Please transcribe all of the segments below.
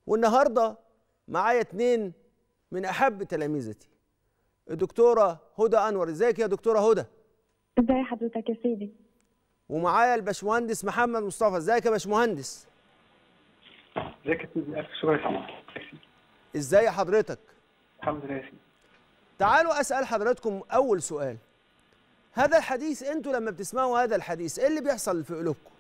والنهارده معايا اتنين من احب تلاميذتي الدكتوره هدى انور ازيك يا دكتوره هدى ازي حضرتك يا سيدي ومعايا الباشمهندس محمد مصطفى ازيك يا باشمهندس ازيك يا سيدي الف شكر يا سيدي ازاي حضرتك الحمد لله يا سيدي تعالوا اسال حضراتكم اول سؤال هذا الحديث انتوا لما بتسمعوا هذا الحديث ايه اللي بيحصل في قلوبكم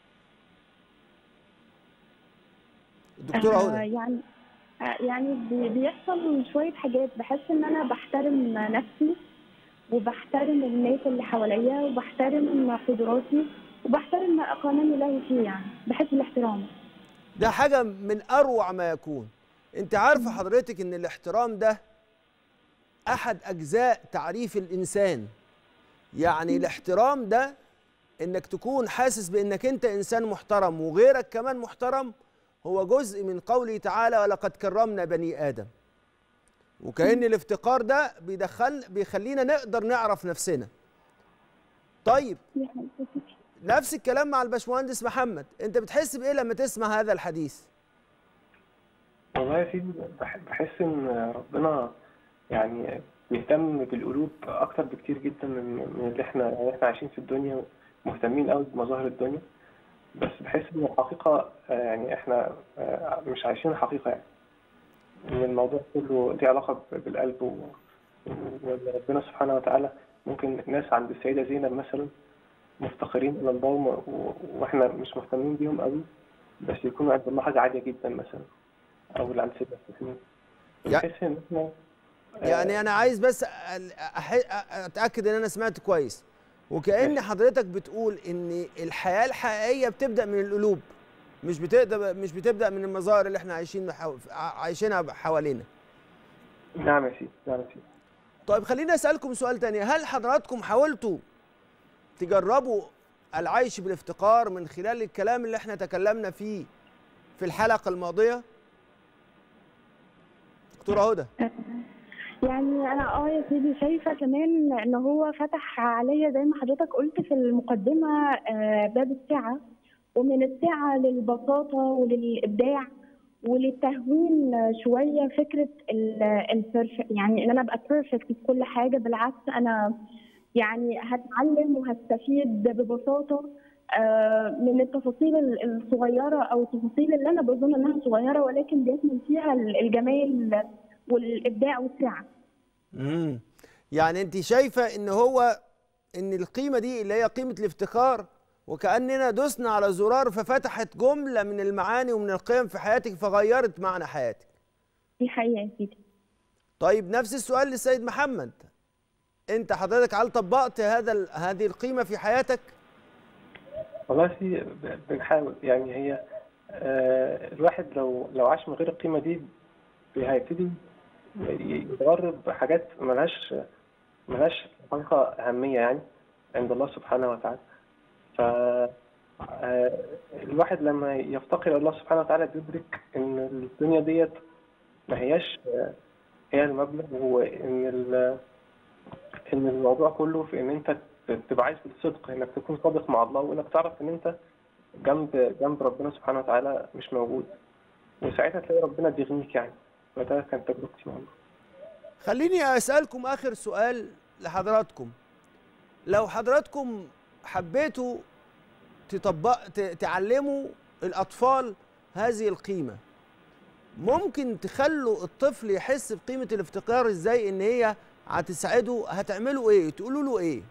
الدكتوره آه هدى يعني آه يعني بي- بيحصل شوية حاجات بحس إن أنا بحترم نفسي وبحترم الناس اللي حواليا وبحترم قدراتي وبحترم ما أقامني الله فيه يعني بحس الاحترام ده حاجة من أروع ما يكون أنت عارفة حضرتك إن الاحترام ده أحد أجزاء تعريف الإنسان يعني الاحترام ده إنك تكون حاسس بإنك أنت إنسان محترم وغيرك كمان محترم هو جزء من قوله تعالى ولقد كرمنا بني آدم وكأن الافتقار ده بيدخل بيخلينا نقدر نعرف نفسنا طيب دي حقيقة. نفس الكلام مع الباشمهندس محمد انت بتحس بايه لما تسمع هذا الحديث والله يا سيدي بح- بحس ان ربنا يعني بيهتم بالقلوب اكتر بكتير جدا من من اللي احنا يعني احنا عايشين في الدنيا مهتمين قوي بمظاهر الدنيا بس بحس ان الحقيقه آه، يعني احنا آه، مش عايشين الحقيقه يعني ان الموضوع كله ليه علاقه ب- بالقلب و- وان ربنا سبحانه وتعالى ممكن ناس عند السيده زينب مثلا مفتقرين الى الله و- و- واحنا مش مهتمين بيهم قوي بس يكونوا عند الله حاجه عاليه جدا مثلا او اللي عند سيدنا الحسين يع- بحس ان احنا آه، يعني انا عايز بس أ- أح- اتاكد ان انا سمعت كويس وكأن حضرتك بتقول ان الحياه الحقيقيه بتبدا من القلوب مش بتبدا مش بتبدا من المظاهر اللي احنا عايشين حو... عايشينها حوالينا نعم يا سيدي نعم يا سيدي طيب خليني اسالكم سؤال تاني هل حضراتكم حاولتوا تجربوا العيش بالافتقار من خلال الكلام اللي احنا تكلمنا فيه في الحلقه الماضيه دكتوره هدى يعني انا اه يا سيدي شايفه كمان ان هو فتح عليا زي ما حضرتك قلت في المقدمه آه، باب السعه ومن السعه للبساطه وللابداع وللتهوين شويه فكره البرفكت يعني ان انا ابقى بيرفكت في كل حاجه بالعكس انا يعني هتعلم وهستفيد ببساطه آه، من التفاصيل الصغيره او التفاصيل اللي انا بظن انها صغيره ولكن بيكمن فيها الجمال والابداع والسعه امم يعني انت شايفه ان هو ان القيمه دي اللي هي قيمه الافتخار وكاننا دسنا على زرار ففتحت جمله من المعاني ومن القيم في حياتك فغيرت معنى حياتك دي حقيقه يا سيدي طيب نفس السؤال للسيد محمد انت حضرتك هل طبقت هذا ال- هذه القيمه في حياتك والله يا سيدي ب- بنحاول يعني هي آه، الواحد لو لو عاش من غير القيمه دي هيبتدي يتغرب بحاجات ملهاش ملهاش حقيقه اهميه يعني عند الله سبحانه وتعالى ف آه، الواحد لما يفتقر الى الله سبحانه وتعالى بيدرك ان الدنيا ديت ما هياش آه، هي المبلغ وان ال- ان الموضوع كله في ان انت تبقى عايز بالصدق انك تكون صادق مع الله وانك تعرف ان انت جنب جنب ربنا سبحانه وتعالى مش موجود وساعتها تلاقي ربنا بيغنيك يعني فده كانت تجربتي مع الله خليني اسالكم اخر سؤال لحضراتكم لو حضراتكم حبيتوا تطبق ت- تعلموا الاطفال هذه القيمه ممكن تخلوا الطفل يحس بقيمه الافتقار ازاي ان هي هتساعده هتعملوا ايه تقولوا له ايه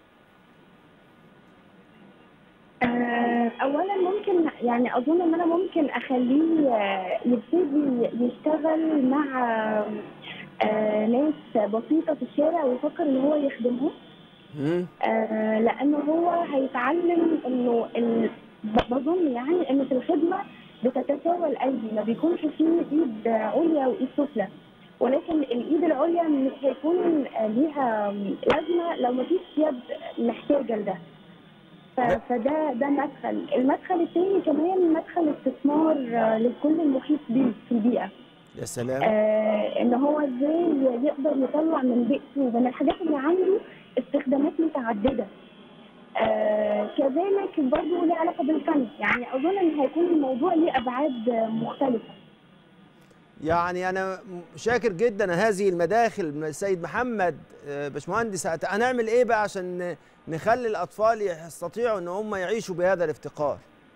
آه، اولا ممكن يعني اظن ان انا ممكن اخليه آه، يبتدي يشتغل مع آه، ناس بسيطه في الشارع ويفكر ان هو يخدمهم مم. آه، لانه هو هيتعلم انه ال- ب- بظن يعني ان في الخدمه بتتساوى الايدي ما بيكونش فيه ايد عليا وايد سفلى ولكن الايد العليا مش هيكون آه، ليها لازمه لو ما فيش يد محتاجه لده ف- لا. فده ده مدخل المدخل الثاني كمان مدخل استثمار آه، لكل المحيط بيه في البيئه يا سلام آه ان هو ازاي يقدر يطلع من بيئته من الحاجات اللي عنده استخدامات متعدده آه كذلك برضه له علاقه بالفن يعني اظن ان هيكون الموضوع ليه ابعاد مختلفه يعني انا شاكر جدا هذه المداخل من السيد محمد آه، باشمهندس هت- هنعمل ايه بقى عشان نخلي الاطفال يستطيعوا ان هم يعيشوا بهذا الافتقار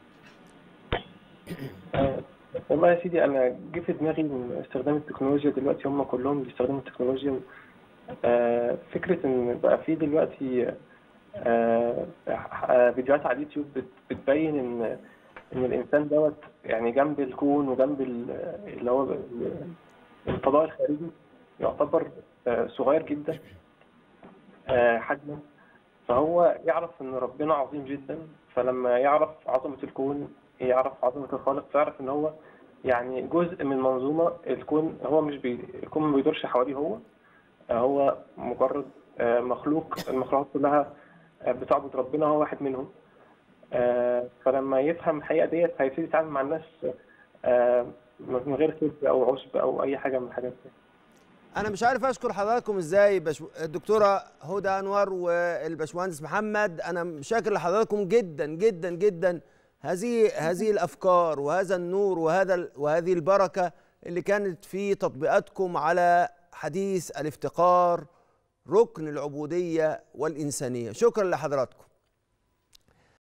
آه، والله يا سيدي انا جه في دماغي إن استخدام التكنولوجيا دلوقتي هم كلهم بيستخدموا التكنولوجيا آه، فكره ان بقى في دلوقتي آه، آه، فيديوهات على اليوتيوب بت- بتبين ان ان الانسان دوت يعني جنب الكون وجنب ال- اللي هو ال- الفضاء الخارجي يعتبر آه، صغير جدا آه، حجما فهو يعرف ان ربنا عظيم جدا فلما يعرف عظمة الكون يعرف عظمة الخالق فيعرف ان هو يعني جزء من منظومة الكون هو مش بي... الكون ما بيدورش حواليه هو آه، هو مجرد آه، مخلوق المخلوقات كلها آه، بتعبد ربنا هو واحد منهم آه، فلما يفهم الحقيقة ديت هيبتدي يتعامل مع الناس آه، من غير كذب أو عشب أو أي حاجة من الحاجات دي انا مش عارف اشكر حضراتكم ازاي بش... الدكتوره هدى انور والباشمهندس محمد انا شاكر لحضراتكم جدا جدا جدا هذه هذه الافكار وهذا النور وهذا ال- وهذه البركه اللي كانت في تطبيقاتكم على حديث الافتقار ركن العبوديه والانسانيه شكرا لحضراتكم